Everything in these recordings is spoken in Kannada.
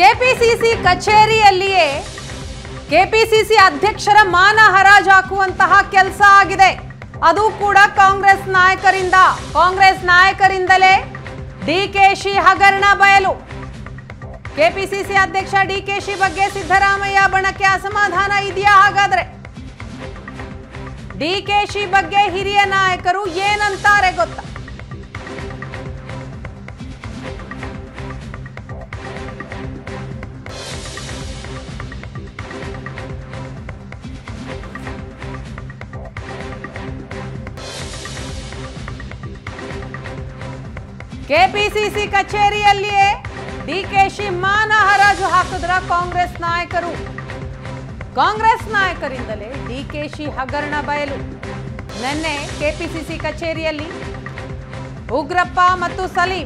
ಕೆಪಿಸಿಸಿ ಕಚೇರಿಯಲ್ಲಿಯೇ ಕೆಪಿಸಿಸಿ ಅಧ್ಯಕ್ಷರ ಮಾನ ಹರಾಜು ಹಾಕುವಂತಹ ಕೆಲಸ ಆಗಿದೆ ಅದು ಕೂಡ ಕಾಂಗ್ರೆಸ್ ನಾಯಕರಿಂದ ಕಾಂಗ್ರೆಸ್ ನಾಯಕರಿಂದಲೇ ಡಿಕೆಶಿ ಹಗರಣ ಬಯಲು ಕೆಪಿಸಿಸಿ ಅಧ್ಯಕ್ಷ ಡಿಕೆಶಿ ಬಗ್ಗೆ ಸಿದ್ದರಾಮಯ್ಯ ಬಣಕ್ಕೆ ಅಸಮಾಧಾನ ಇದೆಯಾ ಹಾಗಾದ್ರೆ ಡಿಕೆಶಿ ಬಗ್ಗೆ ಹಿರಿಯ ನಾಯಕರು ಏನಂತಾರೆ ಗೊತ್ತಾ ಕೆಪಿಸಿಸಿ ಕಚೇರಿಯಲ್ಲಿಯೇ ಡಿಕೆಶಿ ಮಾನ ಹರಾಜು ಹಾಕಿದ್ರ ಕಾಂಗ್ರೆಸ್ ನಾಯಕರು ಕಾಂಗ್ರೆಸ್ ನಾಯಕರಿಂದಲೇ ಡಿಕೆಶಿ ಹಗರಣ ಬಯಲು ನಿನ್ನೆ ಕೆಪಿಸಿಸಿ ಕಚೇರಿಯಲ್ಲಿ ಉಗ್ರಪ್ಪ ಮತ್ತು ಸಲೀಂ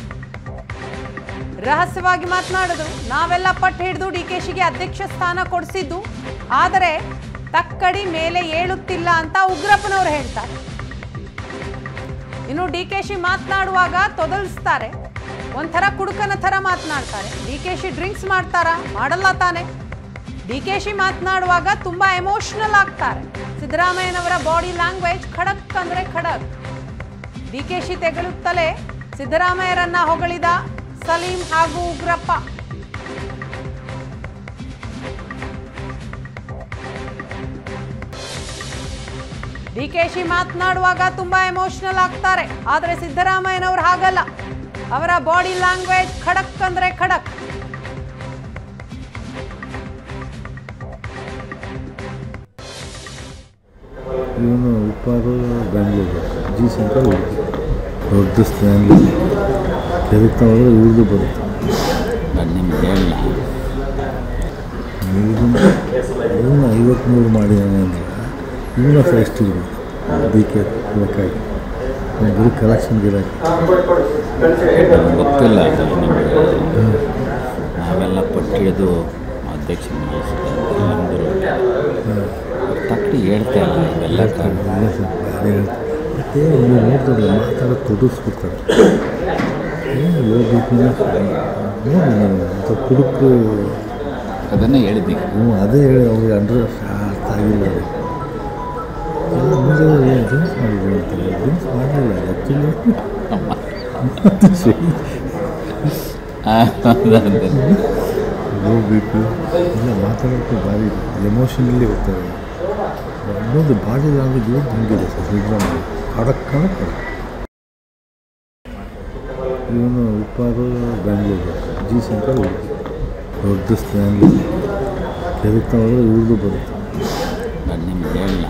ರಹಸ್ಯವಾಗಿ ಮಾತನಾಡಿದ್ರು ನಾವೆಲ್ಲ ಪಟ್ಟು ಹಿಡಿದು ಡಿಕೆಶಿಗೆ ಅಧ್ಯಕ್ಷ ಸ್ಥಾನ ಕೊಡಿಸಿದ್ದು ಆದರೆ ತಕ್ಕಡಿ ಮೇಲೆ ಏಳುತ್ತಿಲ್ಲ ಅಂತ ಉಗ್ರಪ್ಪನವರು ಹೇಳ್ತಾರೆ ಇನ್ನು ಡಿ ಕೆ ಶಿ ಮಾತನಾಡುವಾಗ ತೊದಲಿಸ್ತಾರೆ ಒಂಥರ ಕುಡುಕನ ಥರ ಮಾತನಾಡ್ತಾರೆ ಡಿ ಕೆ ಶಿ ಡ್ರಿಂಕ್ಸ್ ಮಾಡ್ತಾರಾ ಮಾಡಲ್ಲ ತಾನೆ ಡಿ ಕೆ ಶಿ ಮಾತನಾಡುವಾಗ ತುಂಬಾ ಎಮೋಷನಲ್ ಆಗ್ತಾರೆ ಸಿದ್ದರಾಮಯ್ಯನವರ ಬಾಡಿ ಲ್ಯಾಂಗ್ವೇಜ್ ಖಡಕ್ ಅಂದ್ರೆ ಖಡಕ್ ಡಿ ಕೆ ಶಿ ತೆಗಳುತ್ತಲೇ ಸಿದ್ದರಾಮಯ್ಯರನ್ನ ಹೊಗಳಿದ ಸಲೀಂ ಹಾಗೂ ಉಗ್ರಪ್ಪ ಡಿ ಕೆ ಶಿ ಮಾತನಾಡುವಾಗ ತುಂಬಾ ಎಮೋಷನಲ್ ಆಗ್ತಾರೆ ಆದ್ರೆ ಸಿದ್ದರಾಮಯ್ಯನವ್ರು ಹಾಗಲ್ಲ ಅವರ ಬಾಡಿ ಲ್ಯಾಂಗ್ವೇಜ್ ಖಡಕ್ ಅಂದ್ರೆ ಖಡಕ್ ಇವನು ಉಪ್ಪಾರು ಬೆಂಗಳೂರು ಜಿ ಶಂಕರ್ ಉಡುಪಿ ದೊಡ್ಡ ಸ್ಟ್ಯಾಂಡ್ ಕೆದಕ್ತಾ ಹೋದ್ರೆ ಇವ್ರದ್ದು ಬರುತ್ತೆ ಅದು ನಿಮ್ಗೆ ಹೇಳಲ್ಲ ಇವ್ರನ್ನ ಇವನ್ನ ಐವತ್ಮೂರು ಮಾಡಿದಾನೆ ಅಂದರೆ ಇವನ ಫಸ್ಟ್ ಇರ್ಬೇಕು ಡಿ ಕೆ ಬೇಕಾಗಿ ಬರೀ ಕಲೆಕ್ಷನ್ ಗಿರಾಕಿ ನಮ್ಗೆ ಗೊತ್ತಿಲ್ಲ ಅದು ನಿಮಗೆ ನಾವೆಲ್ಲ ಪಟ್ಟಿಡಿದು ಅಧ್ಯಕ್ಷ ನಮ್ಮದು ತಕ್ಕಡಿ ಹೇಳ್ತಾ ಇಲ್ಲ ಇವೆಲ್ಲ ಕಾರಣ ಇಲ್ಲ ಸರ್ ಯಾರೇ ಹೇಳ್ತಾರೆ ಮತ್ತೆ ನೀವು ನೋಡ್ತಾರೆ ಮಾತಾಡೋದು ತೊಡಗಿಸ್ಬಿಡ್ತಾರೆ ಏನು ಲೋ ಬಿ ಪಿನ ನೋಡಿ ನಾನು ಅಂತ ಕುಡುಕು ಅದನ್ನೇ ಹೇಳಿದ್ದೀವಿ ಹ್ಞೂ ಅದೇ ಹೇಳಿ ಅವ್ರಿಗೆ ಅಂಡ್ರೆ ಅರ್ಥ ಆಗಿಲ್ಲ ಅದು ಎಲ್ಲ ಮುಂದೆ ಏನು ಡ್ರಿಂಕ್ಸ್ ಮಾಡಿದ್ರು ಅಂತಾರೆ ಡ್ರಿಂಕ್ಸ್ ಮಾಡಲಿಲ್ಲ ಆ್ಯಕ್ಚುಲಿ ಲೋ ಬಿ ಪಿ ಇಲ್ಲ ಮಾತಾಡೋಕ್ಕೆ ಭಾರಿ ಎಮೋಷನಲಿ ಇರ್ತಾರೆ ಇನ್ನೊಂದು ಬಾಡಿ ಲ್ಯಾಂಗ್ವೇಜ್ ಇವ್ರು ಹಂಗಿದೆ ಸರ್ ಸಿದ್ದರಾಮಯ್ಯ ಖಡಕ್ ಖಡಕ್ ಇವನು ಉಪ್ಪಾರು ಬೆಂಗಳೂರು ಜಿ ಶಂಕರ್ ಉಡುಪಿ ದೊಡ್ಡ ಸ್ಟ್ಯಾಂಡ್ ಕೆದಕ್ತಾ ಹೋದ್ರೆ ಇವ್ರದ್ದು ಬರುತ್ತೆ ಅದು ನಿಮ್ಗೆ ಹೇಳಲ್ಲ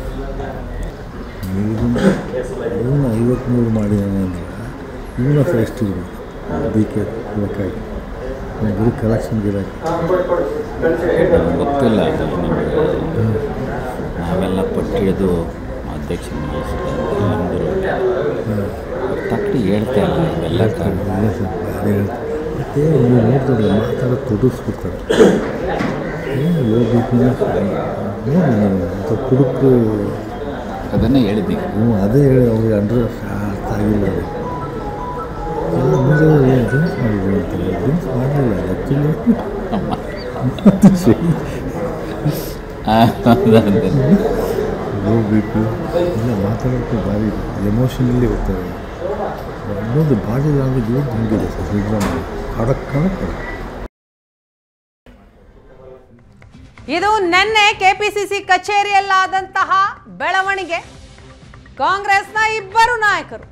ಇವ್ರನ್ನ ಇವನ್ನ ಐವತ್ಮೂರು ಮಾಡಿದಾನೆ ಅಂದರೆ ಇವನ ಫಸ್ಟ್ ಇರ್ಬೇಕು ಡಿ ಕೆ ಬೇಕಾಗಿ ಬರೀ ಕಲೆಕ್ಷನ್ ಗಿರಾಕಿ ನಮ್ಗೆ ಗೊತ್ತಿಲ್ಲ ಅದು ನಿಮಗೆ ನಾವೆಲ್ಲ ಪಟ್ಟಿಡಿದು ಅಧ್ಯಕ್ಷ ನಮ್ಮದು ತಕ್ಕಡಿ ಹೇಳ್ತಾ ಇಲ್ಲ ಇವೆಲ್ಲ ಕಾರಣ ಇಲ್ಲ ಸರ್ ಯಾರೇ ಹೇಳ್ತಾರೆ ಮತ್ತೆ ನೀವು ನೋಡ್ತಾರೆ ಮಾತಾಡೋದು ತೊಡಗಿಸ್ಬಿಡ್ತಾರೆ ಏನು ಲೋ ಬಿ ಪಿನ ನೋಡಿ ನಾನು ಅಂತ ಕುಡುಕು ಅದನ್ನೇ ಹೇಳಿದ್ದೀವಿ ಹ್ಞೂ ಅದೇ ಹೇಳಿ ಅವ್ರಿಗೆ ಅಂಡ್ರೆ ಅರ್ಥ ಆಗಿಲ್ಲ ಅದು ಎಲ್ಲ ಮುಂದೆ ಏನು ಡ್ರಿಂಕ್ಸ್ ಮಾಡಿದ್ರು ಅಂತಾರೆ ಡ್ರಿಂಕ್ಸ್ ಮಾಡಲಿಲ್ಲ ಆ್ಯಕ್ಚುಲಿ ಲೋ ಬಿ ಪಿ ಇಲ್ಲ ಮಾತಾಡೋಕ್ಕೆ ಭಾರಿ ಎಮೋಷನಲಿ ಇರ್ತಾರೆ ಇನ್ನೊಂದು ಬಾಡಿ ಲ್ಯಾಂಗ್ವೇಜ್ ಇವ್ರು ಹಂಗಿದೆ ಸರ್ ಸಿದ್ದರಾಮಯ್ಯ ಖಡಕ್ ಖಡಕ್ ಇದು ನಿನ್ನೆ ಕೆಪಿಸಿಸಿ ಕಚೇರಿಯಲ್ಲಾದಂತಹ ಬೆಳವಣಿಗೆ ಕಾಂಗ್ರೆಸ್ನ ಇಬ್ಬರು ನಾಯಕರು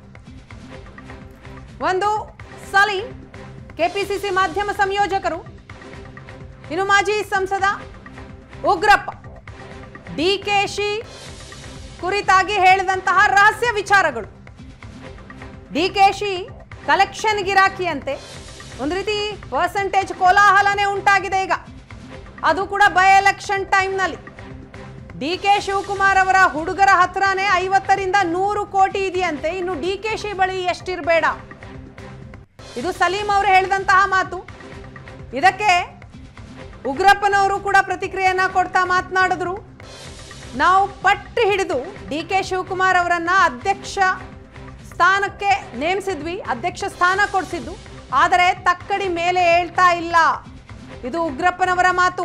ಒಂದು ಸಲೀಂ ಕೆಪಿಸಿಸಿ ಮಾಧ್ಯಮ ಸಂಯೋಜಕರು ಇನ್ನು ಮಾಜಿ ಸಂಸದ ಉಗ್ರಪ್ಪ ಡಿಕೆಶಿ ಕುರಿತಾಗಿ ಹೇಳಿದಂತಹ ರಹಸ್ಯ ವಿಚಾರಗಳು ಡಿಕೆಶಿ ಕಲೆಕ್ಷನ್ ಗಿರಾಕಿಯಂತೆ ಒಂದು ರೀತಿ ಪರ್ಸೆಂಟೇಜ್ ಕೋಲಾಹಲನೇ ಉಂಟಾಗಿದೆ ಈಗ ಅದು ಕೂಡ ಬೈ ಎಲೆಕ್ಷನ್ ಟೈಮ್ನಲ್ಲಿ ಡಿ ಕೆ ಶಿವಕುಮಾರ್ ಅವರ ಹುಡುಗರ ಹತ್ರನೇ ಐವತ್ತರಿಂದ ನೂರು ಕೋಟಿ ಇದೆಯಂತೆ ಇನ್ನು ಡಿ ಕೆ ಶಿ ಬಳಿ ಎಷ್ಟಿರಬೇಡ ಇದು ಸಲೀಂ ಅವರು ಹೇಳಿದಂತಹ ಮಾತು ಇದಕ್ಕೆ ಉಗ್ರಪ್ಪನವರು ಕೂಡ ಪ್ರತಿಕ್ರಿಯೆಯನ್ನ ಕೊಡ್ತಾ ಮಾತನಾಡಿದ್ರು ನಾವು ಪಟ್ಟು ಹಿಡಿದು ಡಿ ಕೆ ಶಿವಕುಮಾರ್ ಅವರನ್ನ ಅಧ್ಯಕ್ಷ ಸ್ಥಾನಕ್ಕೆ ನೇಮಿಸಿದ್ವಿ ಅಧ್ಯಕ್ಷ ಸ್ಥಾನ ಕೊಡಿಸಿದ್ದು ಆದರೆ ತಕ್ಕಡಿ ಮೇಲೆ ಹೇಳ್ತಾ ಇಲ್ಲ ಇದು ಉಗ್ರಪ್ಪನವರ ಮಾತು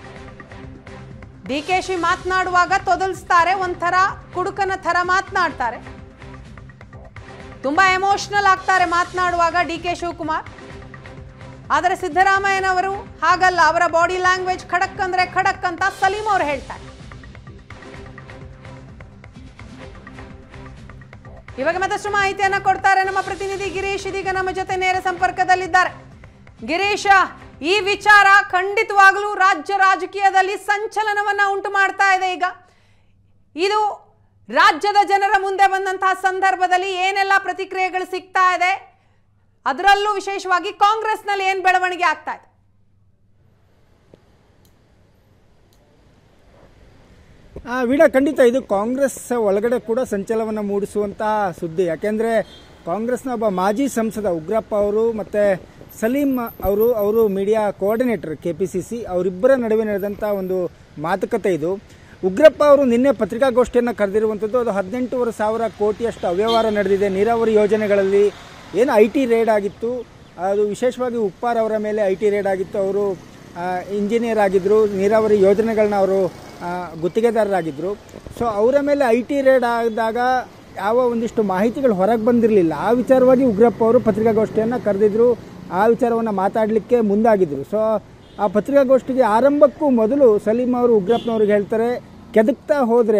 ಡಿ ಕೆ ಶಿ ಮಾತನಾಡುವಾಗ ತೊದಲ್ಸ್ತಾರೆ ಒಂಥರ ಕುಡುಕನ ಥರ ಮಾತನಾಡ್ತಾರೆ ತುಂಬಾ ಎಮೋಷನಲ್ ಆಗ್ತಾರೆ ಮಾತನಾಡುವಾಗ ಡಿ ಕೆ ಶಿವಕುಮಾರ್ ಆದರೆ ಸಿದ್ದರಾಮಯ್ಯನವರು ಹಾಗಲ್ಲ ಅವರ ಬಾಡಿ ಲ್ಯಾಂಗ್ವೇಜ್ ಖಡಕ್ ಅಂದ್ರೆ ಖಡಕ್ ಅಂತ ಸಲೀಂ ಅವರು ಹೇಳ್ತಾರೆ ಇವಾಗ ಮತ್ತಷ್ಟು ಮಾಹಿತಿಯನ್ನ ಕೊಡ್ತಾರೆ ನಮ್ಮ ಪ್ರತಿನಿಧಿ ಗಿರೀಶ್ ಇದೀಗ ನಮ್ಮ ಜೊತೆ ನೇರ ಸಂಪರ್ಕದಲ್ಲಿದ್ದಾರೆ ಗಿರೀಶ ಈ ವಿಚಾರ ಖಂಡಿತವಾಗಲೂ ರಾಜ್ಯ ರಾಜಕೀಯದಲ್ಲಿ ಸಂಚಲನವನ್ನ ಉಂಟು ಮಾಡ್ತಾ ಇದೆ ಈಗ ಇದು ರಾಜ್ಯದ ಜನರ ಮುಂದೆ ಬಂದಂತಹ ಸಂದರ್ಭದಲ್ಲಿ ಏನೆಲ್ಲ ಪ್ರತಿಕ್ರಿಯೆಗಳು ಸಿಗ್ತಾ ಇದೆ ಅದರಲ್ಲೂ ವಿಶೇಷವಾಗಿ ಕಾಂಗ್ರೆಸ್ನಲ್ಲಿ ಏನ್ ಬೆಳವಣಿಗೆ ಆಗ್ತಾ ಇದೆ ಆ, ವೀಣಾ ಖಂಡಿತ ಇದು ಕಾಂಗ್ರೆಸ್ ಒಳಗಡೆ ಕೂಡ ಸಂಚಲನವನ್ನು ಮೂಡಿಸುವಂತಹ ಸುದ್ದಿ ಯಾಕೆಂದರೆ ಕಾಂಗ್ರೆಸ್ನ ಒಬ್ಬ ಮಾಜಿ ಸಂಸದ ಉಗ್ರಪ್ಪ ಅವರು ಮತ್ತು ಸಲೀಂ ಅವರು ಅವರು media coordinator K P C C ಅವರಿಬ್ಬರ ನಡುವೆ ನಡೆದಂಥ ಒಂದು ಮಾತುಕತೆ ಇದು ಉಗ್ರಪ್ಪ ಅವರು ನಿನ್ನೆ ಪತ್ರಿಕಾಗೋಷ್ಠಿಯನ್ನು ಕರೆದಿರುವಂಥದ್ದು ಅದು ಹದಿನೆಂಟೂವರೆ ಸಾವಿರ ಕೋಟಿಯಷ್ಟು ಅವ್ಯವಹಾರ ನಡೆದಿದೆ ನೀರಾವರಿ ಯೋಜನೆಗಳಲ್ಲಿ ಏನು ಐ ಟಿ ರೇಡ್ ಆಗಿತ್ತು ಅದು ವಿಶೇಷವಾಗಿ ಉಪ್ಪಾರ್ ಅವರ ಮೇಲೆ ಐ ಟಿ ರೇಡ್ ಆಗಿತ್ತು ಅವರು ಇಂಜಿನಿಯರ್ ಆಗಿದ್ದರು ನೀರಾವರಿ ಯೋಜನೆಗಳನ್ನ ಅವರು ಆ, ಗುತ್ತಿಗೆದಾರರಾಗಿದ್ದರು ಸೊ ಅವರ ಮೇಲೆ ಐ ಟಿ ರೇಡ್ ಆದಾಗ ಯಾವ ಒಂದಿಷ್ಟು ಮಾಹಿತಿಗಳು ಹೊರಗೆ ಬಂದಿರಲಿಲ್ಲ ಆ ವಿಚಾರವಾಗಿ ಉಗ್ರಪ್ಪ ಅವರು ಪತ್ರಿಕಾಗೋಷ್ಠಿಯನ್ನು ಕರೆದಿದ್ರು ಆ ವಿಚಾರವನ್ನು ಮಾತಾಡಲಿಕ್ಕೆ ಮುಂದಾಗಿದ್ದರು ಸೊ ಆ ಪತ್ರಿಕಾಗೋಷ್ಠಿಗೆ ಆರಂಭಕ್ಕೂ ಮೊದಲು ಸಲೀಂ ಅವರು ಉಗ್ರಪ್ಪನವ್ರಿಗೆ ಹೇಳ್ತಾರೆ ಕೆದಕ್ತಾ ಹೋದರೆ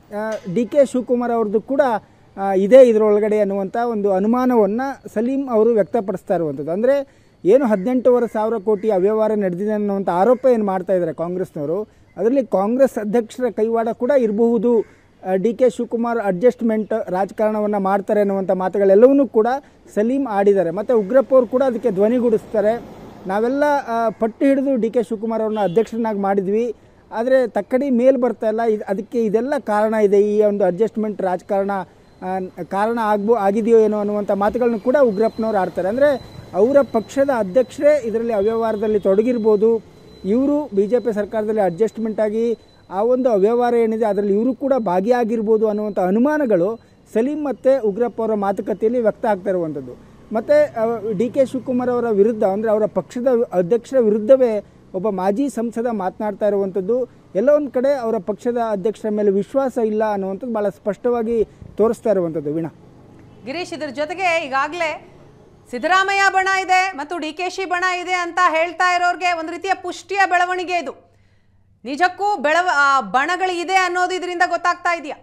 ಡಿ ಕೆ ಶಿವಕುಮಾರ್ ಅವ್ರದ್ದು ಕೂಡ ಆ, ಇದೆ ಇದರೊಳಗಡೆ ಅನ್ನುವಂಥ ಒಂದು ಅನುಮಾನವನ್ನು ಸಲೀಂ ಅವರು ವ್ಯಕ್ತಪಡಿಸ್ತಾ ಇರುವಂಥದ್ದು ಅಂದರೆ ಏನು ಹದಿನೆಂಟೂವರೆ ಸಾವಿರ ಕೋಟಿ ಅವ್ಯವಹಾರ ನಡೆದಿದೆ ಅನ್ನುವಂಥ ಆರೋಪ ಏನು ಮಾಡ್ತಾ ಇದ್ದಾರೆ ಕಾಂಗ್ರೆಸ್ನವರು ಅದರಲ್ಲಿ ಕಾಂಗ್ರೆಸ್ ಅಧ್ಯಕ್ಷರ ಕೈವಾಡ ಕೂಡ ಇರಬಹುದು ಡಿ ಕೆ ಶಿವಕುಮಾರ್ ಅಡ್ಜಸ್ಟ್ಮೆಂಟ್ ರಾಜಕಾರಣವನ್ನು ಮಾಡ್ತಾರೆ ಅನ್ನುವಂಥ ಮಾತುಗಳೆಲ್ಲವನ್ನೂ ಕೂಡ ಸಲೀಂ ಆಡಿದ್ದಾರೆ ಮತ್ತು ಉಗ್ರಪ್ಪ ಅವರು ಕೂಡ ಅದಕ್ಕೆ ಧ್ವನಿಗೂಡಿಸ್ತಾರೆ ನಾವೆಲ್ಲ ಆ, ಪಟ್ಟು ಹಿಡಿದು ಡಿ ಕೆ ಶಿವಕುಮಾರ್ ಅವ್ರನ್ನ ಅಧ್ಯಕ್ಷರನ್ನಾಗಿ ಮಾಡಿದ್ವಿ ಆದರೆ ತಕ್ಕಡಿ ಮೇಲ್ ಬರ್ತಾ ಇಲ್ಲ ಇದು ಅದಕ್ಕೆ ಇದೆಲ್ಲ ಕಾರಣ ಇದೆ ಈ ಒಂದು ಅಡ್ಜಸ್ಟ್ಮೆಂಟ್ ರಾಜಕಾರಣ ಆ, ಕಾರಣ ಆಗ್ಬೋ ಆಗಿದೆಯೋ ಏನೋ ಅನ್ನುವಂಥ ಮಾತುಗಳನ್ನು ಕೂಡ ಉಗ್ರಪ್ಪನವ್ರು ಆಡ್ತಾರೆ ಅಂದರೆ ಅವರ ಪಕ್ಷದ ಅಧ್ಯಕ್ಷರೇ ಇದರಲ್ಲಿ ಅವ್ಯವಹಾರದಲ್ಲಿ ತೊಡಗಿರ್ಬೋದು ಇವರು ಬಿ ಜೆ ಪಿ ಸರ್ಕಾರದಲ್ಲಿ ಅಡ್ಜಸ್ಟ್ಮೆಂಟ್ ಆಗಿ ಆ ಒಂದು ಅವ್ಯವಹಾರ ಏನಿದೆ ಅದರಲ್ಲಿ ಇವರು ಕೂಡ ಭಾಗಿಯಾಗಿರ್ಬೋದು ಅನ್ನುವಂಥ ಅನುಮಾನಗಳು ಸಲೀಂ ಮತ್ತು ಉಗ್ರಪ್ಪ ಅವರ ಮಾತುಕತೆಯಲ್ಲಿ ವ್ಯಕ್ತ ಆಗ್ತಾ ಇರುವಂಥದ್ದು ಮತ್ತು ಡಿ ಕೆ ಶಿವಕುಮಾರ್ ಅವರ ವಿರುದ್ಧ ಅಂದರೆ ಅವರ ಪಕ್ಷದ ಅಧ್ಯಕ್ಷರ ವಿರುದ್ಧವೇ ಒಬ್ಬ ಮಾಜಿ ಸಂಸದ ಮಾತನಾಡ್ತಾ ಇರುವಂಥದ್ದು ಎಲ್ಲ ಒಂದು ಕಡೆ ಅವರ ಪಕ್ಷದ ಅಧ್ಯಕ್ಷರ ಮೇಲೆ ವಿಶ್ವಾಸ ಇಲ್ಲ ಅನ್ನುವಂಥದ್ದು ಭಾಳ ಸ್ಪಷ್ಟವಾಗಿ ತೋರಿಸ್ತಾ ಇರುವಂಥದ್ದು ವೀಣಾ ಗಿರೀಶ್ ಇದ್ರ ಜೊತೆಗೆ ಈಗಾಗಲೇ ಸಿದ್ದರಾಮಯ್ಯ ಬಣ ಇದೆ ಮತ್ತು ಡಿ ಕೆ ಶಿ ಬಣ ಇದೆ ಅಂತ ಹೇಳ್ತಾ ಇರೋರಿಗೆ ಒಂದು ರೀತಿಯ ಪುಷ್ಟಿಯ ಬೆಳವಣಿಗೆ ಇದು ನಿಜಕ್ಕೂ ಬೆಳವ ಆ, ಬಣಗಳು ಇದೆ ಅನ್ನೋದು ಇದರಿಂದ ಗೊತ್ತಾಗ್ತಾ ಇದೆಯಾ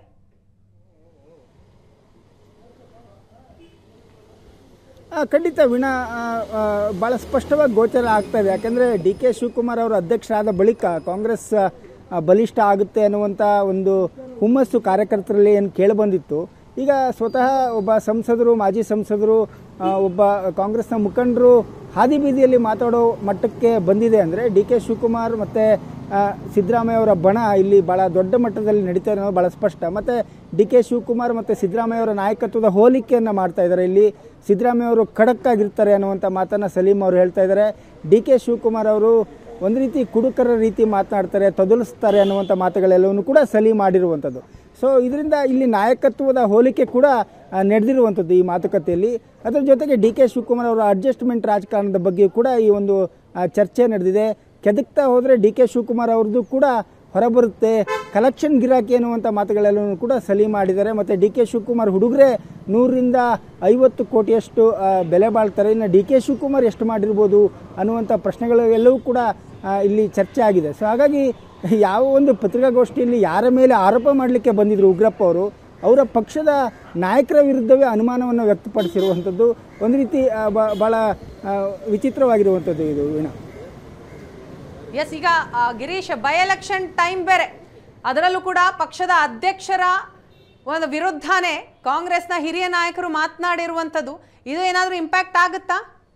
ಆ, ಖಂಡಿತ ವೀಣಾ ಭಾಳ ಸ್ಪಷ್ಟವಾಗಿ ಗೋಚರ ಆಗ್ತಾ ಇದೆ ಯಾಕೆಂದರೆ ಡಿ ಕೆ ಶಿವಕುಮಾರ್ ಅವರು ಅಧ್ಯಕ್ಷರಾದ ಬಳಿಕ ಕಾಂಗ್ರೆಸ್ ಆ, ಬಲಿಷ್ಠ ಆಗುತ್ತೆ ಅನ್ನುವಂಥ ಒಂದು ಹುಮ್ಮಸ್ಸು ಕಾರ್ಯಕರ್ತರಲ್ಲಿ ಏನು ಕೇಳಿಬಂದಿತ್ತು ಈಗ ಸ್ವತಃ ಒಬ್ಬ ಸಂಸದರು ಮಾಜಿ ಸಂಸದರು ಆ, ಒಬ್ಬ ಕಾಂಗ್ರೆಸ್ನ ಮುಖಂಡರು ಹಾದಿ ಬೀದಿಯಲ್ಲಿ ಮಾತಾಡೋ ಮಟ್ಟಕ್ಕೆ ಬಂದಿದೆ ಅಂದರೆ ಡಿ ಕೆ ಶಿವಕುಮಾರ್ ಮತ್ತು ಸಿದ್ದರಾಮಯ್ಯ ಅವರ ಬಣ ಇಲ್ಲಿ ಭಾಳ ದೊಡ್ಡ ಮಟ್ಟದಲ್ಲಿ ನಡೀತಾ ಇರೋದು ಭಾಳ ಸ್ಪಷ್ಟ ಮತ್ತು ಡಿ ಕೆ ಶಿವಕುಮಾರ್ ಮತ್ತು ಸಿದ್ದರಾಮಯ್ಯ ಅವರ ನಾಯಕತ್ವದ ಹೋಲಿಕೆಯನ್ನು ಮಾಡ್ತಾ ಇದ್ದಾರೆ ಇಲ್ಲಿ ಸಿದ್ದರಾಮಯ್ಯ ಅವರು ಖಡಕ್ ಆಗಿರ್ತಾರೆ ಅನ್ನುವಂಥ ಮಾತನ್ನು ಸಲೀಂ ಅವರು ಹೇಳ್ತಾ ಇದ್ದಾರೆ ಡಿ ಕೆ ಶಿವಕುಮಾರ್ ಅವರು ಒಂದು ರೀತಿ ಕುಡುಕರ ರೀತಿ ಮಾತನಾಡ್ತಾರೆ ತೊದಲಿಸ್ತಾರೆ ಅನ್ನುವಂಥ ಮಾತುಗಳೆಲ್ಲವನ್ನು ಕೂಡ ಸಲೀಂ ಮಾಡಿರುವಂಥದ್ದು ಸೊ ಇದರಿಂದ ಇಲ್ಲಿ ನಾಯಕತ್ವದ ಹೋಲಿಕೆ ಕೂಡ ಆ, ನಡೆದಿರುವಂಥದ್ದು ಈ ಮಾತುಕತೆಯಲ್ಲಿ ಅದರ ಜೊತೆಗೆ ಡಿ ಕೆ ಶಿವಕುಮಾರ್ ಅವರ ಅಡ್ಜಸ್ಟ್ಮೆಂಟ್ ರಾಜಕಾರಣದ ಬಗ್ಗೆ ಕೂಡ ಈ ಒಂದು ಆ, ಚರ್ಚೆ ನಡೆದಿದೆ ಕೆದಕ್ತಾ ಹೋದರೆ ಡಿ ಕೆ ಶಿವಕುಮಾರ್ ಅವ್ರದ್ದು ಕೂಡ ಹೊರಬರುತ್ತೆ ಕಲೆಕ್ಷನ್ ಗಿರಾಕಿ ಅನ್ನುವಂಥ ಮಾತುಗಳೆಲ್ಲವೂ ಕೂಡ ಸಲೀಂ ಮಾಡಿದ್ದಾರೆ ಮತ್ತು ಡಿ ಕೆ ಶಿವಕುಮಾರ್ ಹುಡುಗರೆ ನೂರರಿಂದ ಐವತ್ತು ಕೋಟಿಯಷ್ಟು ಆ, ಬೆಲೆ ಬಾಳ್ತಾರೆ ಇನ್ನು ಡಿ ಕೆ ಶಿವಕುಮಾರ್ ಎಷ್ಟು ಮಾಡಿರ್ಬೋದು ಅನ್ನುವಂಥ ಪ್ರಶ್ನೆಗಳು ಎಲ್ಲವೂ ಕೂಡ ಆ, ಇಲ್ಲಿ ಚರ್ಚೆ ಆಗಿದೆ ಸೊ ಹಾಗಾಗಿ ಯಾವ ಒಂದು ಪತ್ರಿಕಾಗೋಷ್ಠಿಯಲ್ಲಿ ಯಾರ ಮೇಲೆ ಆರೋಪ ಮಾಡಲಿಕ್ಕೆ ಬಂದಿದ್ರು ಉಗ್ರಪ್ಪ ಅವರು ಅವರ ಪಕ್ಷದ ನಾಯಕರ ವಿರುದ್ಧವೇ ಅನುಮಾನವನ್ನು ವ್ಯಕ್ತಪಡಿಸಿರುವಂಥದ್ದು ಒಂದು ರೀತಿ ಆ, ಬ- ಭಾಳ ಆ, ವಿಚಿತ್ರವಾಗಿರುವಂಥದ್ದು ಇದು ವೀಣಾ ಎಸ್ ಈಗ ಆ, ಗಿರೀಶ್ ಬೈ ಎಲೆಕ್ಷನ್ ಟೈಮ್ ಬೇರೆ ಅದರಲ್ಲೂ ಕೂಡ ಪಕ್ಷದ ಅಧ್ಯಕ್ಷರ ಒಂದು ವಿರುದ್ಧನೇ ಕಾಂಗ್ರೆಸ್ನ ಹಿರಿಯ ನಾಯಕರು ಮಾತನಾಡಿರುವಂಥದ್ದು ಇದು ಏನಾದರೂ ಇಂಪ್ಯಾಕ್ಟ್ ಆಗುತ್ತಾ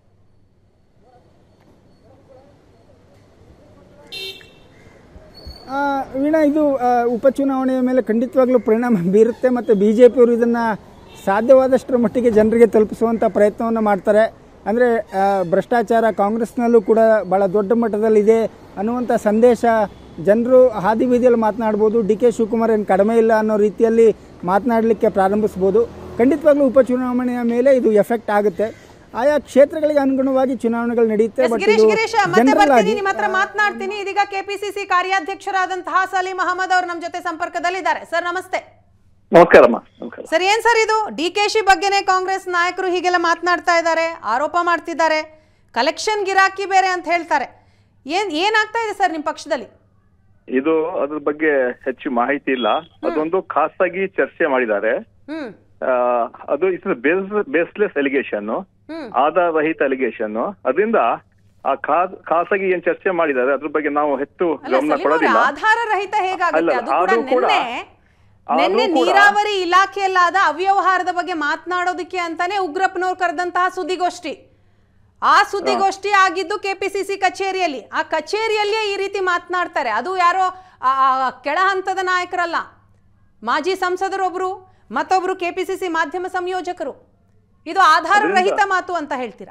ಆ, ವೀಣಾ ಇದು ಆ, ಉಪಚುನಾವಣೆಯ ಮೇಲೆ ಖಂಡಿತವಾಗ್ಲೂ ಪರಿಣಾಮ ಬೀರುತ್ತೆ ಮತ್ತು ಬಿ ಜೆ ಪಿಯವರು ಇದನ್ನು ಸಾಧ್ಯವಾದಷ್ಟರ ಮಟ್ಟಿಗೆ ಜನರಿಗೆ ತಲುಪಿಸುವಂಥ ಪ್ರಯತ್ನವನ್ನು ಮಾಡ್ತಾರೆ ಅಂದರೆ ಭ್ರಷ್ಟಾಚಾರ ಕಾಂಗ್ರೆಸ್ನಲ್ಲೂ ಕೂಡ ಭಾಳ ದೊಡ್ಡ ಮಟ್ಟದಲ್ಲಿದೆ ಅನ್ನುವಂಥ ಸಂದೇಶ ಜನರು ಹಾದಿ ಬೀದಿಯಲ್ಲಿ ಮಾತನಾಡ್ಬೋದು ಡಿ ಕೆ ಶಿವಕುಮಾರ್ ಏನು ಕಡಿಮೆ ಇಲ್ಲ ಅನ್ನೋ ರೀತಿಯಲ್ಲಿ ಮಾತನಾಡಲಿಕ್ಕೆ ಪ್ರಾರಂಭಿಸ್ಬೋದು ಖಂಡಿತವಾಗ್ಲೂ ಉಪಚುನಾವಣೆಯ ಮೇಲೆ ಇದು ಎಫೆಕ್ಟ್ ಆಗುತ್ತೆ ಆಯಾ ಕ್ಷೇತ್ರಗಳಿಗೆ ಅನುಗುಣವಾಗಿ ಚುನಾವಣೆಗಳು ನಡೆಯುತ್ತೆ ಎಸ್ ಬಟ್ ಗಿರೀಶ್ ಇದು ಗಿರೀಶ್ ಮತ್ತೆ ಜನರಲ್ ಬರ್ತೀನಿ ಆಗಿ ನಿಮ್ಮ ಹತ್ರ ಮಾತನಾಡ್ತೀನಿ ಇದೀಗ ಕೆಪಿಸಿಸಿ ಕಾರ್ಯಾಧ್ಯಕ್ಷರಾದಂತಹ ಸಲೀಂ ಅಹಮದ್ ಅವರು ನಮ್ಮ ಜೊತೆ ಸಂಪರ್ಕದಲ್ಲಿದ್ದಾರೆ ಸರ್ ನಮಸ್ತೆ ನಮಸ್ಕಾರಮ್ಮ ನಮಸ್ಕಾರ ಸರ್ ಏನ್ ಸರ್ ಇದು ಡಿ ಕೆ ಶಿ ಬಗ್ಗೆನೇ ಕಾಂಗ್ರೆಸ್ ನಾಯಕರು ಹೀಗೆಲ್ಲ ಮಾತನಾಡ್ತಾ ಇದ್ದಾರೆ ಆರೋಪ ಮಾಡ್ತಿದ್ದಾರೆ ಕಲೆಕ್ಷನ್ ಗಿರಾಕಿ ಬೇರೆ ಅಂತ ಹೇಳ್ತಾರೆ ಏನ್ ಏನಾಗ್ತಾ ಇದೆ ಸರ್ ನಿಮ್ಮ ಪಕ್ಷದಲ್ಲಿ ಇದು ಅದ್ರ ಬಗ್ಗೆ ಹೆಚ್ಚು ಮಾಹಿತಿ ಇಲ್ಲ ಅದೊಂದು ಖಾಸಗಿ ಚರ್ಚೆ ಮಾಡಿದ್ದಾರೆ ಹ್ಮ್ ಆ, ಅದು it's base baseless allegation hmm ಆಧಾರ ರಹಿತ ಎಲಿಗೇಷನ್ ಅದರಿಂದ ಆ ಖಾ- ಖಾಸಗಿ ಏನ್ ಚರ್ಚೆ ಮಾಡಿದ್ದಾರೆ ಅದ್ರ ಬಗ್ಗೆ ನಾವು ಹೆಚ್ಚು ಅಲ್ಲ ಗಮನ ಸಲೀಂ ಅವ್ರೆ, ಕೊಡೋದಿಲ್ಲ ಆಧಾರ ರಹಿತ ಹೇಗಾಗುತ್ತೆ ಅಲ್ಲ, ಅದು ಕೂಡ ಅದು ಕೂಡ- ನಿನ್ನೆ ಅದು ನಿನ್ನೆ ಕೂಡ- ನೀರಾವರಿ ಇಲಾಖೆಯಲ್ಲಾದ ಅವ್ಯವಹಾರದ ಬಗ್ಗೆ ಮಾತನಾಡೋದಕ್ಕೆ ಅಂತಾನೆ ಉಗ್ರಪ್ಪನವ್ರು ಕರೆದಂತಹ ಸುದ್ದಿಗೋಷ್ಠಿ ಆ ಸುದ್ದಿಗೋಷ್ಠಿ ಆಗಿದ್ದು ಕೆಪಿಸಿಸಿ ಕಚೇರಿಯಲ್ಲಿ ಆ ಕಚೇರಿಯಲ್ಲಿಯೇ ಈ ರೀತಿ ಮಾತನಾಡ್ತಾರೆ ಅದು ಯಾರೋ ಆ, ಆ, ಕೆಳ ಹಂತದ ನಾಯಕರಲ್ಲ ಮಾಜಿ ಸಂಸದರೊಬ್ರು ಮತ್ತೊಬ್ರು ಕೆಪಿಸಿಸಿ ಮಾಧ್ಯಮ ಸಂಯೋಜಕರು ಇದು ಆಧಾರ ರಹಿತ ಮಾತು ಅಂತ ಹೇಳ್ತೀರಾ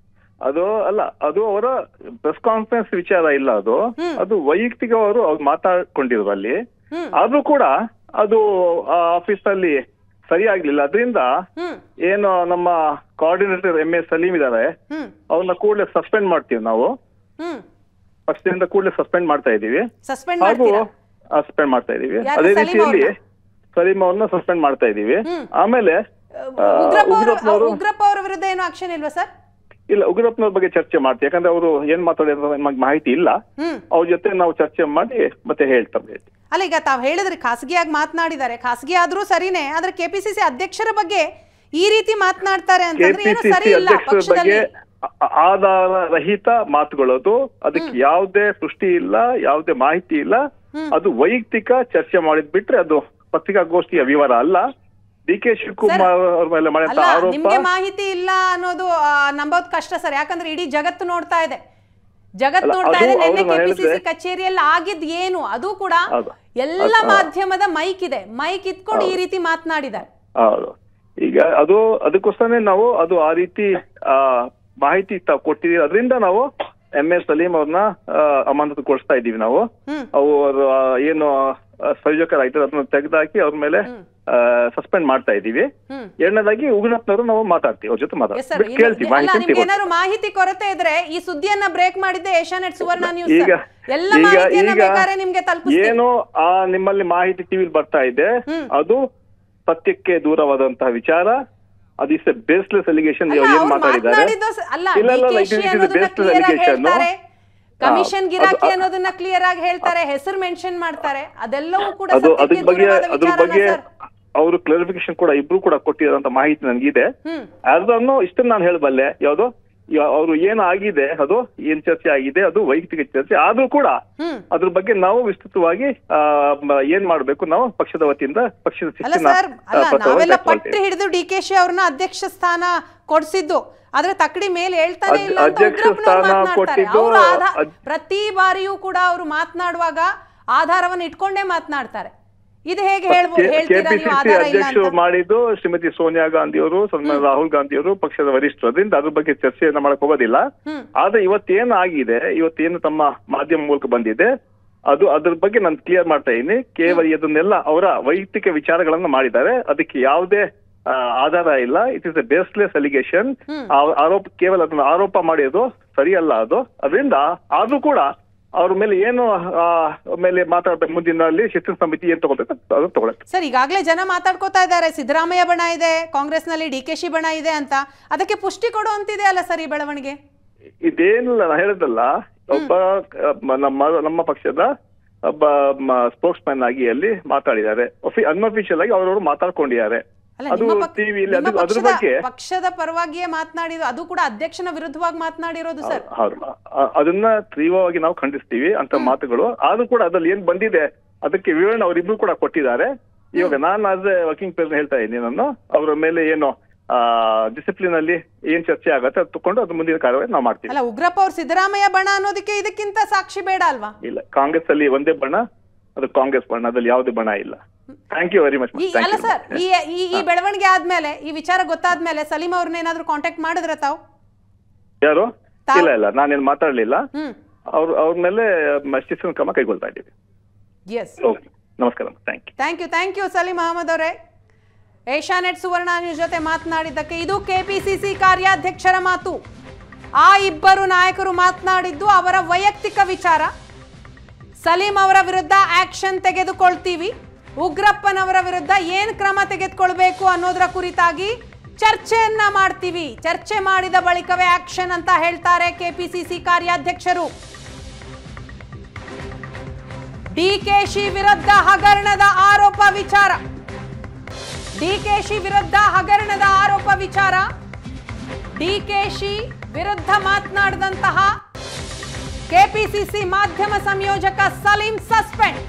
ಅದು ಅಲ್ಲ ಅದು ಅವರ ಪ್ರೆಸ್ ಕಾನ್ಫರೆನ್ಸ್ ವಿಚಾರ ಇಲ್ಲ ಅದು ಅದು ವೈಯಕ್ತಿಕ ಅವರು ಅವ್ರು ಮಾತಾಡ್ಕೊಂಡಿದ್ರು ಅಲ್ಲಿ ಹ್ಮ್. ಆದ್ರೂ ಕೂಡ ಅದು ಆಫೀಸ್ ಅಲ್ಲಿ ಸರಿಯಾಗ್ಲಿಲ್ಲ ಅದರಿಂದ ಹ್ಮ್ ಏನು ನಮ್ಮ ಕೋಆರ್ಡಿನೇಟರ್ ಎಂ ಎಸ್ ಸಲೀಂ ಇದಾರೆ ಹ್ಮ್ ಅವ್ರನ್ನ ಕೂಡಲೇ ಸಸ್ಪೆಂಡ್ ಮಾಡ್ತೀವಿ ನಾವು ಹ್ಮ್ ಪಕ್ಷದಿಂದ ಕೂಡಲೇ ಸಸ್ಪೆಂಡ್ ಮಾಡ್ತಾ ಇದೀವಿ ಸಸ್ಪೆಂಡ್ ಹಾಗೂ ಮಾಡ್ತೀರಾ ಸಸ್ಪೆಂಡ್ ಮಾಡ್ತಾ ಇದೀವಿ ಯಾರು, ಅದೇ ಸಲೀಂ ರೀತಿಯಲ್ಲಿ ಅವ್ರನ್ನ? ಸಲೀಂ ಅವ್ರನ್ನ ಸಸ್ಪೆಂಡ್ ಮಾಡ್ತಾ ಇದೀವಿ ಹ್ಮ್. ಆಮೇಲೆ ಆ, ಉಗ್ರಪ್ಪ ಅವರು ಉಗ್ರಪ್ಪನವರು ಉಗ್ರಪ್ಪ ಅವರ ವಿರುದ್ಧ ಏನು ಆಕ್ಷನ್ ಇಲ್ವಾ ಸರ್ ಇಲ್ಲ ಉಗ್ರಪ್ಪನವ್ರ ಬಗ್ಗೆ ಚರ್ಚೆ ಮಾಡ್ತೀವಿ ಯಾಕಂದ್ರೆ ಅವರು ಏನ್ ಮಾತಾಡಿರೋ ನಮಗೆ ಮಾಹಿತಿ ಇಲ್ಲ ಹ್ಮ್ ಅವ್ರ ಜೊತೆ ನಾವು ಚರ್ಚೆ ಮಾಡಿ ಮತ್ತೆ ಹೇಳ್ತಾರೆ ಅಲ್ಲ ಈಗ ತಾವು ಹೇಳಿದ್ರಿ ಖಾಸಗಿಯಾಗಿ ಮಾತನಾಡಿದ್ದಾರೆ ಖಾಸಗಿ ಆದ್ರೂ ಸರಿನೇ ಆದ್ರೆ ಕೆಪಿಸಿಸಿ ಅಧ್ಯಕ್ಷರ ಬಗ್ಗೆ ಈ ರೀತಿ ಮಾತನಾಡ್ತಾರೆ ಅಂತಂದ್ರೆ ಏನೋ ಸರಿ ಕೆಪಿಸಿಸಿ ಇಲ್ಲ ಅಧ್ಯಕ್ಷರ ಪಕ್ಷದಲ್ಲಿ ಬಗ್ಗೆ ಆ- ಆಧಾರ ರಹಿತ ಮಾತುಗಳದು ಅದಕ್ಕೆ ಯಾವುದೇ ಸೃಷ್ಟಿ ಇಲ್ಲ ಯಾವುದೇ ಮಾಹಿತಿ ಇಲ್ಲ ಅದು ವೈಯಕ್ತಿಕ ಚರ್ಚೆ ಮಾಡಿದ್ ಬಿಟ್ರೆ ಅದು ಪತ್ರಿಕಾಗೋಷ್ಠಿಯ ವಿವರ ಅಲ್ಲ ಡಿ ಕೆ ಶಿವಕುಮಾರ್ ಅವ್ರ ಮೇಲೆ ಮಾಡಿದಂತ ಅಲ್ಲ ಆರೋಪ ನಿಮ್ಗೆ ಮಾಹಿತಿ ಇಲ್ಲ ಅನ್ನೋದು ಆ, ನಂಬೋದ್ ಕಷ್ಟ ಸರ್ ಯಾಕಂದ್ರೆ ಇಡೀ ಜಗತ್ತು ನೋಡ್ತಾ ಇದೆ ಜಗತ್ತು ಅಲ್ಲ, ನೋಡ್ತಾ ಅದು ಇದೆ ನಿನ್ನೆ ಅವ್ರನ್ನ ಕೆಪಿಸಿಸಿ ಹೇಳಿದ್ರೆ- ಕಚೇರಿಯಲ್ಲಿ ಆಗಿದ್ ಏನು ಅದು ಕೂಡ ಹೌದು. ಎಲ್ಲ ಮಾಧ್ಯಮದ ಮೈಕ್ ಇದೆ ಮೈಕ್ ಇಟ್ಕೊಂಡು ಈ ರೀತಿ ಮಾತನಾಡಿದ್ದಾರೆ ಹೌದು ಈಗ ಅದು ಅದಕ್ಕೋಸ್ಕರನೇ ನಾವು ಅದು ಆ ರೀತಿ ಆ ಮಾಹಿತಿ ತಾವು ಕೊಟ್ಟಿದೀವಿ ಅದರಿಂದ ನಾವು ಎಂ ಎಸ್ ಸಲೀಂ ಅವ್ರನ್ನ ಅಮಾನತು ಕೊಡಿಸ್ತಾ ಇದೀವಿ ನಾವು ಹ್ಮ್ ಅವರು ಆ, ಏನು ಆ, ಸಂಯೋಜಕರಾಗಿದ್ದಾರೆ ಅದನ್ನ ತೆಗೆದಾಕಿ ಅವ್ರ ಮೇಲೆ ಸಸ್ಪೆಂಡ್ ಮಾಡ್ತಾ ಇದೀವಿ ಹ್ಮ್ ಎರಡನೇದಾಗಿ ಉಗ್ರಪ್ಪನವರು ನಾವು ಮಾತಾಡ್ತೀವಿ ಅವ್ರ ಜೊತೆ ಎಸ್ ಸರ್ ಮಾತಾಡ್ತೀವಿ ಕೇಳ್ತೀವಿ ಅಲ್ಲ ಮಾಹಿತಿ ನಿಮ್ಗೆ ತಗೊಳ್ತೀವಿ. ಏನಾದ್ರು ಮಾಹಿತಿ ಕೊರತೆ ಇದ್ರೆ ಈ ಸುದ್ದಿಯನ್ನ ಬ್ರೇಕ್ ಮಾಡಿದ್ದೆ ಏಷ್ಯಾನೆಟ್ ಸುವರ್ಣ ನ್ಯೂಸ್ ಈಗ ಎಲ್ಲ ಈಗ ಮಾಹಿತಿಯನ್ನ ಈಗ ಬೇಕಾದ್ರೆ ನಿಮ್ಗೆ ತಲುಪಿಸ್ತೀನಿ ಏನು ಆ ನಿಮ್ಮಲ್ಲಿ ಮಾಹಿತಿ ಟಿವಿಲಿ ಬರ್ತಾ ಇದೆ ಅದು ಸತ್ಯಕ್ಕೆ ದೂರವಾದಂತಹ ವಿಚಾರ ಅದು ಇಸ್ ಬೇಸ್ಲೆಸ್ ಎಲಿಗೇಷನ್ ಅಲ್ಲ, ಏನ್ ಅವ್ರು ಮಾತಾಡಿದ್ದಾರೆ ಮಾತಾಡಿದ್ದು ಸ- ಅಲ್ಲ ಇಲ್ಲ, ಇಲ್ಲ, DKಶಿ it is- it is ಅನ್ನೋದನ್ನ based ಕ್ಲಿಯರ್ ಆಗಿ allegation. ಹೇಳ್ತಾರೆ ಕಮಿಷನ್ ಅದು- ಗಿರಾಕಿ ಅದು- ಅನ್ನೋದನ್ನ ಕ್ಲಿಯರ್ ಆಗಿ ಹೇಳ್ತಾರೆ ಹೆಸರು ಮೆನ್ಷನ್ ಮಾಡ್ತಾರೆ ಅದೆಲ್ಲವೂ ಕೂಡ ಅದು ಸತ್ಯಕ್ಕೆ ಅದ್ರ ಬಗ್ಗೆ ದೂರವಾದ ಅದ್ರ ವಿಚಾರನ ಬಗ್ಗೆ ಸರ್ ಅವರು ಕ್ಲಾರಿಫಿಕೇಶನ್ ಕೂಡ ಇಬ್ರು ಕೂಡ ಕೊಟ್ಟಿರೋಂತ ಮಾಹಿತಿ ನನಗಿದೆ ಹ್ಮ್ ಅದನ್ನು ಇಷ್ಟನ್ನ ನಾನು ಹೇಳಬಲ್ಲೆ ಯಾವುದು ಅವರು ಏನು ಆಗಿದೆ ಅದು ಏನ್ ಚರ್ಚೆ ಆಗಿದೆ ಅದು ವೈಯಕ್ತಿಕ ಚರ್ಚೆ ಆದ್ರೂ ಕೂಡ ಹ್ಮ್ ಅದ್ರ ಬಗ್ಗೆ ನಾವು ವಿಸ್ತೃತವಾಗಿ ಆ, ಮ- ಏನ್ ಮಾಡ್ಬೇಕು ನಾವು ಪಕ್ಷದ ವತಿಯಿಂದ ಪಕ್ಷದ ಅಲ್ಲ ಶಿಸ್ತಿನ ಸರ್ ಆ, ಅಲ್ಲ ಪ್ರಕಾರವಾಗಿ ನಾವೆಲ್ಲ ತಗೊಳ್ತೇವೆ. ಪಟ್ಟು ಹಿಡಿದು ಡಿ ಕೆ ಶಿ ಅವ್ರನ್ನ ಅಧ್ಯಕ್ಷ ಸ್ಥಾನ ಕೊಡ್ಸಿದ್ದು ಆದ್ರೆ ತಕ್ಕಡಿ ಮೇಲೆ ಹೇಳ್ತಾನೆ ಅದ್- ಇಲ್ಲ ಅಂತ ಅಧ್ಯಕ್ಷ ಉಗ್ರಪ್ಪನವ್ರು ಸ್ಥಾನ ಮಾತನಾಡ್ತಾರೆ ಕೊಟ್ಟಿದ್ದು ಅವ್ರು ಆಧಾ- ಅದ್- ಪ್ರತಿ ಬಾರಿಯೂ ಕೂಡ ಅವರು ಮಾತನಾಡುವಾಗ ಆಧಾರವನ್ನು ಇಟ್ಕೊಂಡೇ ಮಾತನಾಡ್ತಾರೆ ಇದು ಹೇಗೆ ಹೇಳ್ಬೋ ಕೆ- ಹೇಳ್ತೀರಾ ನೀವು ಕೆಪಿಸಿಸಿ ಆಧಾರ ಇಲ್ಲ ಅಧ್ಯಕ್ಷರು ಅಂತ ಮಾಡಿದ್ದು ಶ್ರೀಮತಿ ಸೋನಿಯಾ ಗಾಂಧಿ ಅವರು ಸನ್ಮಾನ್ಯ ರಾಹುಲ್ ಗಾಂಧಿ ಅವರು ಪಕ್ಷದ ವರಿಷ್ಠರು ಅದರಿಂದ ಅದ್ರ ಬಗ್ಗೆ ಚರ್ಚೆಯನ್ನ ಮಾಡಕ್ ಹೋಗೋದಿಲ್ಲ ಹ್ಮ್ ಆದ್ರೆ ಇವತ್ತೇನು ಆಗಿದೆ ಇವತ್ತೇನು ತಮ್ಮ ಮಾಧ್ಯಮ ಮೂಲಕ ಬಂದಿದೆ ಅದು ಅದ್ರ ಬಗ್ಗೆ ನಾನು ಕ್ಲಿಯರ್ ಮಾಡ್ತಾ ಇದ್ದೀನಿ ಕೇವಲ ಇದನ್ನೆಲ್ಲ ಅವರ ವೈಯಕ್ತಿಕ ವಿಚಾರಗಳನ್ನ ಮಾಡಿದ್ದಾರೆ ಅದಕ್ಕೆ ಯಾವುದೇ ಆ, ಆಧಾರ ಇಲ್ಲ it is a baseless allegation ಆರೋಪ ಕೇವಲ ಅದನ್ನ ಆರೋಪ ಮಾಡಿರೋದು ಸರಿಯಲ್ಲ ಅದು ಅದರಿಂದ ಆದ್ರೂ ಕೂಡ ಅವ್ರ ಮೇಲೆ ಏನು ಆ, ಮೇಲೆ ಮಾತಾಡ್ಬೇಕು ಮುಂದಿನಲ್ಲಿ ಶಿಸ್ತಿನ ಸಮಿತಿ ಏನ್ ತಗೊಳ್ಬೇಕು ಅದು ತಗೊಳಕ್ಕೆ ಸರ್ ಈಗಾಗಲೇ ಜನ ಮಾತಾಡ್ಕೋತಾ ಇದ್ದಾರೆ ಸಿದ್ದರಾಮಯ್ಯ ಬಣ ಇದೆ ಕಾಂಗ್ರೆಸ್ನಲ್ಲಿ ಡಿ ಕೆ ಶಿ ಬಣ ಇದೆ ಅಂತ ಅದಕ್ಕೆ ಪುಷ್ಟಿ ಕೊಡುವಂತಿದೆ ಅಲ್ಲ ಸರ್ ಈ ಬೆಳವಣಿಗೆ ಇದೇನಿಲ್ಲ ನಾನು ಹೇಳಿದಲ್ಲ ಒಬ್ಬ ಅಹ್, ಮ- ನಮ್ಮ ನಮ್ಮ ಪಕ್ಷದ ಒಬ್ಬ ಸ್ಪೋಕ್ಸ್ ಮ್ಯಾನ್ ಆಗಿ ಅಲ್ಲಿ ಮಾತಾಡಿದ್ದಾರೆ ಅನ್ಅಫಿಷಿಯಲ್ ಆಗಿ ಅವರವರು ಮಾತಾಡ್ಕೊಂಡಿದ್ದಾರೆ ಅಲ್ಲ ಅದು ನಿಮ್ಮ ಪಕ್- ಟಿವಿಯಲ್ಲಿ ನಿಮ್ಮ ಅದು ಅದ್ರ ಪಕ್ಷದ- ಬಗ್ಗೆ ಪಕ್ಷದ ಪರವಾಗಿಯೇ ಮಾತನಾಡಿದ್ರು ಅದು ಕೂಡ ಅಧ್ಯಕ್ಷನ ವಿರುದ್ಧವಾಗಿ ಮಾತನಾಡಿರೋದು ಸರ್ ಹೌದು ಅ- ಅದನ್ನ ತೀವ್ರವಾಗಿ ನಾವು ಖಂಡಿಸ್ತೀವಿ ಅಂತ ಮಾತುಗಳು ಆದ್ರೂ ಕೂಡ ಅದ್ರಲ್ಲಿ ಏನ್ ಬಂದಿದೆ ಅದಕ್ಕೆ ವಿವರಣೆ ಅವರಿಬ್ರು ಕೂಡ ಕೊಟ್ಟಿದ್ದಾರೆ ಇವಾಗ ನಾನು ಆಸ್ ಎ ವರ್ಕಿಂಗ್ ಪ್ರೆಸಿಡೆಂಟ್ ಹೇಳ್ತಾ ಇದ್ದೀನಿ ನಾನು ಅವರ ಮೇಲೆ ಏನು ಡಿಸಿಪ್ಲಿನ್ ಅಲ್ಲಿ ಏನ್ ಚರ್ಚೆ ಆಗತ್ತೆ ಅದು ತಕೊಂಡು ಅದು ಮುಂದಿನ ಕಾರ್ಯವಾಹಿ ನಾವು ಮಾಡ್ತೀವಿ ಅಲ್ಲ ಉಗ್ರಪ್ಪ ಅವ್ರು ಸಿದ್ದರಾಮಯ್ಯ ಬಣ ಅನ್ನೋದಕ್ಕೆ ಇದಕ್ಕಿಂತ ಸಾಕ್ಷಿ ಬೇಡ ಅಲ್ವಾ ಇಲ್ಲ ಕಾಂಗ್ರೆಸ್ ಅಲ್ಲಿ ಒಂದೇ ಬಣ್ಣ ಅದು ಕಾಂಗ್ರೆಸ್ ಬಣ್ಣ ಅದ್ರಲ್ಲಿ ಯಾವುದೇ ಬಣ್ಣ ಇಲ್ಲ ಥ್ಯಾಂಕ್ ಯು ವೆರಿ ಮಚ್ ಈ ಅಲ್ಲ ಸರ್ ಈ ಈ ಈ ಬೆಳವಣಿಗೆ ಆದ್ಮೇಲೆ ಈ ವಿಚಾರ ಗೊತ್ತಾದ್ಮೇಲೆ ಸಲೀಂ ಅವ್ರನ್ನ ಏನಾದ್ರು ಕಾಂಟ್ಯಾಕ್ಟ್ ಮಾಡಿದ್ರ ತಾವು ಯಾರು ತಾವು- ಇಲ್ಲ ಇಲ್ಲ ನಾನೇನು ಮಾತಾಡ್ಲಿಲ್ಲ ಹ್ಮ್ ಅವ್ರ ಅವ್ರ ಮೇಲೆ ಶಿಸ್ತಿನ ಕ್ರಮ ಕೈಗೊಳ್ತಾ ಇದ್ದೀವಿ ಎಸ್ ಓಕೆ ನಮಸ್ಕಾರ thank you thank you thank you Salim Ahmad ಅವರೇ ಏಷ್ಯಾನೆಟ್ ಸುವರ್ಣ ನ್ಯೂಸ್ ಜೊತೆ ಮಾತನಾಡಿದ್ದಕ್ಕೆ ಇದು ಕೆಪಿಸಿಸಿ ಕಾರ್ಯಾಧ್ಯಕ್ಷರ ಮಾತು ಆ ಇಬ್ಬರು ನಾಯಕರು ಮಾತನಾಡಿದ್ದು ಅವರ ವೈಯಕ್ತಿಕ ವಿಚಾರ ಸಲೀಂ ಅವರ ವಿರುದ್ಧ ಆಕ್ಷನ್ ತೆಗೆದುಕೊಳ್ತೀವಿ ಉಗ್ರಪ್ಪನವರ ವಿರುದ್ಧ ಏನು ಕ್ರಮ ತೆಗೆದುಕೊಳ್ಬೇಕು ಅನ್ನೋದರ ಕುರಿತಾಗಿ ಚರ್ಚೆಯನ್ನ ಮಾಡ್ತೀವಿ ಚರ್ಚೆ ಮಾಡಿದ ಬಳಿಕವೇ ಆಕ್ಷನ್ ಅಂತ ಹೇಳ್ತಾರೆ ಕೆಪಿಸಿಸಿ ಕಾರ್ಯಾಧ್ಯಕ್ಷರು ಡಿಕೆಶಿ ವಿರುದ್ಧ ಹಗರಣದ ಆರೋಪ ವಿಚಾರ ಡಿಕೆಶಿ ವಿರುದ್ಧ ಹಗರಣದ ಆರೋಪ ವಿಚಾರ ಡಿಕೆಶಿ ವಿರುದ್ಧ ಮಾತನಾಡಿದಂತಹ ಕೆಪಿಸಿಸಿ ಮಾಧ್ಯಮ ಸಂಯೋಜಕ ಸಲೀಂ ಸಸ್ಪೆಂಡ್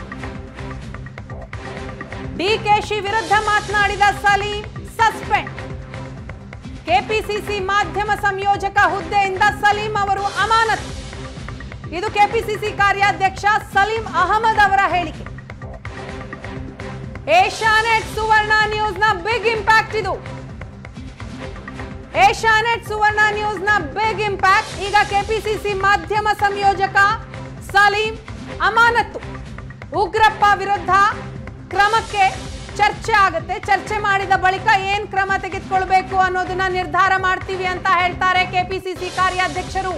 ಡಿಕೆಶಿ ವಿರುದ್ಧ ಮಾತನಾಡಿದ ಸಲೀಂ ಸಸ್ಪೆಂಡ್ ಕೆಪಿಸಿಸಿ ಮಾಧ್ಯಮ ಸಂಯೋಜಕ ಹುದ್ದೆಯಿಂದ ಸಲೀಂ ಅವರು ಅಮಾನತು ಇದು ಕೆಪಿಸಿಸಿ ಕಾರ್ಯಾಧ್ಯಕ್ಷ ಸಲೀಂ ಅಹಮದ್ ಅವರ ಹೇಳಿಕೆ ಏಷ್ಯಾನೆಟ್ ಸುವರ್ಣ ನ್ಯೂಸ್ನ ಬಿಗ್ ಇಂಪ್ಯಾಕ್ಟ್ ಇದು ಏಷ್ಯಾನೆಟ್ ಸುವರ್ಣ ನ್ಯೂಸ್ನ ಬಿಗ್ ಇಂಪ್ಯಾಕ್ಟ್ ಈಗ ಕೆಪಿಸಿಸಿ ಮಾಧ್ಯಮ ಸಂಯೋಜಕ ಸಲೀಂ ಅಮಾನತ್ತು ಉಗ್ರಪ್ಪ ವಿರುದ್ಧ ಕ್ರಮಕ್ಕೆ ಚರ್ಚೆ ಆಗುತ್ತೆ ಚರ್ಚೆ ಮಾಡಿದ ಬಳಿಕ ಏನ್ ಕ್ರಮ ತೆಗೆದುಕೊಳ್ಬೇಕು ಅನ್ನೋದನ್ನ ನಿರ್ಧಾರ ಮಾಡ್ತೀವಿ ಅಂತ ಹೇಳ್ತಾರೆ ಕೆಪಿಸಿಸಿ ಕಾರ್ಯಾಧ್ಯಕ್ಷರು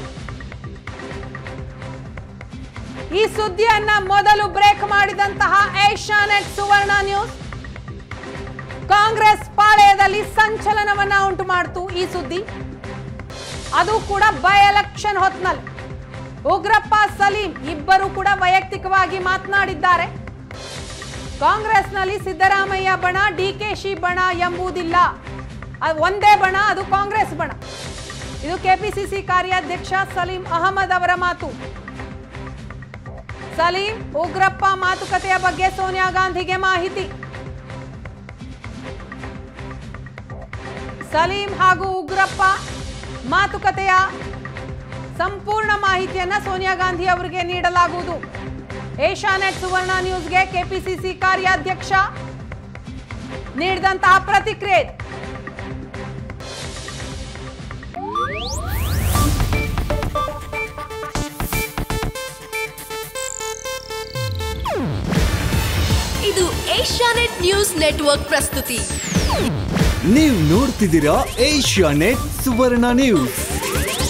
ಈ ಸುದ್ದಿಯನ್ನ ಮೊದಲು ಬ್ರೇಕ್ ಮಾಡಿದಂತಹ ಏಷ್ಯಾನೆಟ್ ಸುವರ್ಣ ನ್ಯೂಸ್ ಕಾಂಗ್ರೆಸ್ ಪಾಳೆಯದಲ್ಲಿ ಸಂಚಲನವನ್ನ ಉಂಟು ಮಾಡ್ತು ಈ ಸುದ್ದಿ ಅದು ಕೂಡ ಬೈ ಎಲೆಕ್ಷನ್ ಹೊತ್ನಲ್ಲಿ ಉಗ್ರಪ್ಪ ಸಲೀಂ ಇಬ್ಬರು ಕೂಡ ವೈಯಕ್ತಿಕವಾಗಿ ಮಾತನಾಡಿದ್ದಾರೆ ಕಾಂಗ್ರೆಸ್ನಲ್ಲಿ ಸಿದ್ದರಾಮಯ್ಯ ಬಣ ಡಿಕೆಶಿ ಬಣ ಎಂಬುದಿಲ್ಲ ಅದು ಒಂದೇ ಬಣ ಅದು ಕಾಂಗ್ರೆಸ್ ಬಣ ಇದು ಕೆಪಿಸಿಸಿ ಕಾರ್ಯಾಧ್ಯಕ್ಷ ಸಲೀಂ ಅಹಮದ್ ಅವರ ಮಾತು ಸಲೀಂ ಉಗ್ರಪ್ಪ ಮಾತುಕತೆಯ ಬಗ್ಗೆ ಸೋನಿಯಾ ಗಾಂಧಿಗೆ ಮಾಹಿತಿ ಸಲೀಂ ಹಾಗೂ ಉಗ್ರಪ್ಪ ಮಾತುಕತೆಯ ಸಂಪೂರ್ಣ ಮಾಹಿತಿಯನ್ನ ಸೋನಿಯಾ ಗಾಂಧಿ ಅವರಿಗೆ ನೀಡಲಾಗುವುದು ಏಷ್ಯಾನೆಟ್ ಸುವರ್ಣ ನ್ಯೂಸ್ಗೆ ಕೆಪಿಸಿಸಿ ಕಾರ್ಯಾಧ್ಯಕ್ಷ ನೀಡಿದಂತಹ ಪ್ರತಿಕ್ರಿಯೆ ಇದು. ಇದು ಏಷ್ಯಾನೆಟ್ ನ್ಯೂಸ್ ನೆಟ್ವರ್ಕ್ ಪ್ರಸ್ತುತಿ ನೀವು ನೋಡ್ತಿದ್ದೀರಾ ಏಷ್ಯಾ ನೆಟ್ ಸುವರ್ಣ ನ್ಯೂಸ್